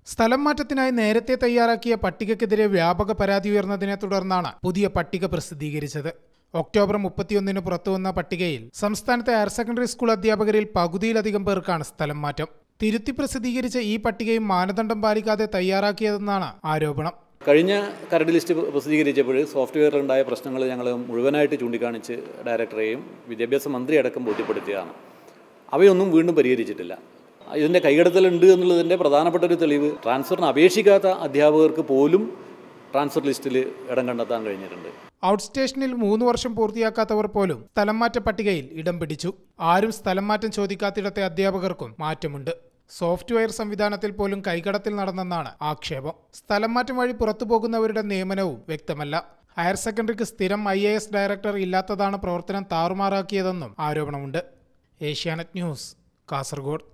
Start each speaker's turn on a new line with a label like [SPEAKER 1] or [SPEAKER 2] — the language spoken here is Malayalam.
[SPEAKER 1] സ്ഥലം മാറ്റത്തിനായി നേരത്തെ തയ്യാറാക്കിയ പട്ടികയ്ക്കെതിരെ വ്യാപക പരാതി ഉയർന്നതിനെ തുടർന്നാണ് പുതിയ പട്ടിക പ്രസിദ്ധീകരിച്ചത് ഒക്ടോബർ മുപ്പത്തിയൊന്നിന് പുറത്തുവന്ന പട്ടികയിൽ സംസ്ഥാനത്തെ ഹയർ സെക്കൻഡറി സ്കൂൾ അധ്യാപകരിൽ പകുതിയിലധികം പേർക്കാണ് സ്ഥലം മാറ്റം തിരുത്തി പ്രസിദ്ധീകരിച്ച ഈ പട്ടികയും മാനദണ്ഡം പാലിക്കാതെ തയ്യാറാക്കിയതെന്നാണ് ആരോപണം
[SPEAKER 2] കഴിഞ്ഞ കരട് ലിസ്റ്റ് പ്രസിദ്ധീകരിച്ചപ്പോൾ സോഫ്റ്റ്വെയറിലുണ്ടായ പ്രശ്നങ്ങൾ ഞങ്ങൾ മുഴുവനായിട്ട് ചൂണ്ടിക്കാണിച്ച് ഡയറക്ടറെയും വിദ്യാഭ്യാസ മന്ത്രി അടക്കം ബോധ്യപ്പെടുത്തിയതാണ് അവയൊന്നും വീണ്ടും പരിഹരിച്ചിട്ടില്ല ഇതിൻ്റെ കൈകടത്തലുണ്ട് എന്നുള്ളതിൻ്റെ പ്രധാനപ്പെട്ട ഒരു തെളിവ് ട്രാൻസ്ഫറിന് അപേക്ഷിക്കാത്ത അധ്യാപകർക്ക് പോലും ട്രാൻസ്ഫർ ലിസ്റ്റിൽ ഇടം കണ്ടെത്താൻ കഴിഞ്ഞിട്ടുണ്ട്
[SPEAKER 1] ഔട്ട് സ്റ്റേഷനിൽ മൂന്ന് വർഷം പൂർത്തിയാക്കാത്തവർ പോലും സ്ഥലം മാറ്റ പട്ടികയിൽ ഇടം പിടിച്ചു ആരും സ്ഥലം മാറ്റം ചോദിക്കാത്തിടത്തെ അധ്യാപകർക്കും മാറ്റമുണ്ട് സോഫ്റ്റ്വെയർ സംവിധാനത്തിൽ പോലും കൈകടത്തിൽ നടന്നെന്നാണ് ആക്ഷേപം സ്ഥലം മാറ്റം വഴി പുറത്തു പോകുന്നവരുടെ നിയമനവും വ്യക്തമല്ല ഹയർ സെക്കൻഡറിക്ക് സ്ഥിരം ഐ ഡയറക്ടർ ഇല്ലാത്തതാണ് പ്രവർത്തനം താറുമാറാക്കിയതെന്നും ആരോപണമുണ്ട് ഏഷ്യാനെറ്റ് ന്യൂസ് കാസർഗോഡ്